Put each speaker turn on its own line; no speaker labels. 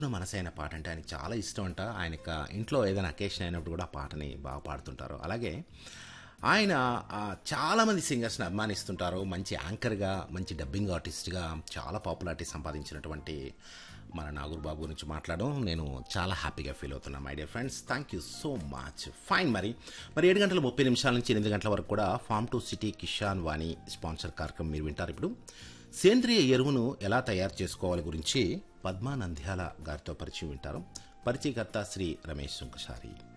మనసైన పాట అంటే ఆయనకి చాలా ఇష్టం అంట ఆయన యొక్క ఇంట్లో ఏదైనా అకేషన్ అయినప్పుడు కూడా ఆ పాటని బాగా పాడుతుంటారు అలాగే ఆయన ఆ, చాలామంది సింగర్స్ని అభిమానిస్తుంటారు మంచి యాంకర్గా మంచి డబ్బింగ్ ఆర్టిస్ట్గా చాలా పాపులారిటీ సంపాదించినటువంటి మన నాగూర్ బాబు గురించి మాట్లాడడం నేను చాలా హ్యాపీగా ఫీల్ అవుతున్నాను my dear friends thank you so much fine మరి మరి ఏడు గంటల ముప్పై నిమిషాల నుంచి ఎనిమిది గంటల వరకు కూడా farm to city Kisan Vani sponsor కార్యక్రమం మీరు వింటారు ఇప్పుడు సేంద్రియ ఎరువును ఎలా తయారు చేసుకోవాలి గురించి పద్మా నంద్యాల గారితో పరిచయం వింటారు పరిచయకర్త శ్రీ రమేష్ సుంకసారి